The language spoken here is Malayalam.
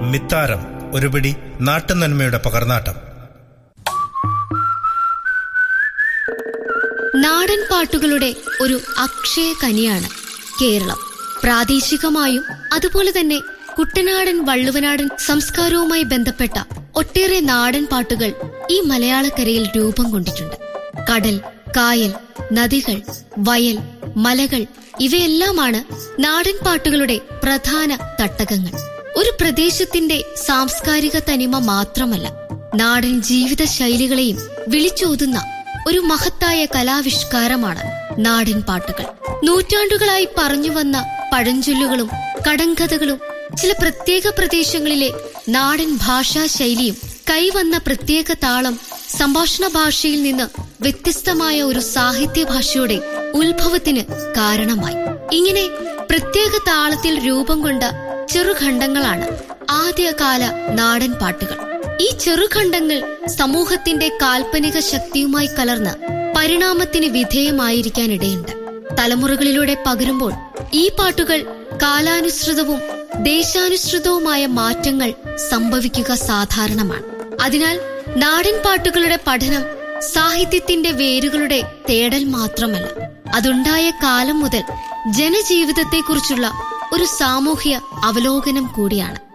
മിത്താരം ഒരുപിടി നാട്ടുനന്മയുടെ പകർന്നാട്ടം നാടൻ പാട്ടുകളുടെ ഒരു അക്ഷയ കനിയാണ് കേരളം പ്രാദേശികമായും അതുപോലെ തന്നെ കുട്ടനാടൻ വള്ളുവനാടൻ സംസ്കാരവുമായി ബന്ധപ്പെട്ട ഒട്ടേറെ നാടൻ പാട്ടുകൾ ഈ മലയാളക്കരയിൽ രൂപം കൊണ്ടിട്ടുണ്ട് കടൽ കായൽ നദികൾ വയൽ മലകൾ ഇവയെല്ലാമാണ് നാടൻ പാട്ടുകളുടെ പ്രധാന തട്ടകങ്ങൾ ഒരു പ്രദേശത്തിന്റെ സാംസ്കാരിക തനിമ മാത്രമല്ല നാടൻ ജീവിത ശൈലികളെയും വിളിച്ചോതുന്ന ഒരു മഹത്തായ കലാവിഷ്കാരമാണ് നാടൻ പാട്ടുകൾ നൂറ്റാണ്ടുകളായി പറഞ്ഞു വന്ന പഴഞ്ചൊല്ലുകളും കടങ്കഥകളും ചില പ്രത്യേക പ്രദേശങ്ങളിലെ നാടൻ ഭാഷാ ശൈലിയും കൈവന്ന പ്രത്യേക താളം സംഭാഷണ ഭാഷയിൽ നിന്ന് വ്യത്യസ്തമായ ഒരു സാഹിത്യ ഭാഷയുടെ ഉത്ഭവത്തിന് കാരണമായി ഇങ്ങനെ പ്രത്യേക താളത്തിൽ രൂപം കൊണ്ട ചെറുഖണ്ഡങ്ങളാണ് ആദ്യകാല നാടൻ പാട്ടുകൾ ഈ ചെറുഖണ്ഡങ്ങൾ സമൂഹത്തിന്റെ കാൽപ്പനിക ശക്തിയുമായി കലർന്ന് പരിണാമത്തിന് വിധേയമായിരിക്കാനിടയുണ്ട് തലമുറകളിലൂടെ പകരുമ്പോൾ ഈ പാട്ടുകൾ കാലാനുസൃതവും ദേശാനുസൃതവുമായ മാറ്റങ്ങൾ സംഭവിക്കുക സാധാരണമാണ് അതിനാൽ നാടൻ പാട്ടുകളുടെ പഠനം സാഹിത്യത്തിന്റെ വേരുകളുടെ തേടൽ മാത്രമല്ല അതുണ്ടായ കാലം മുതൽ ജനജീവിതത്തെക്കുറിച്ചുള്ള ഒരു സാമൂഹ്യ അവലോകനം കൂടിയാണ്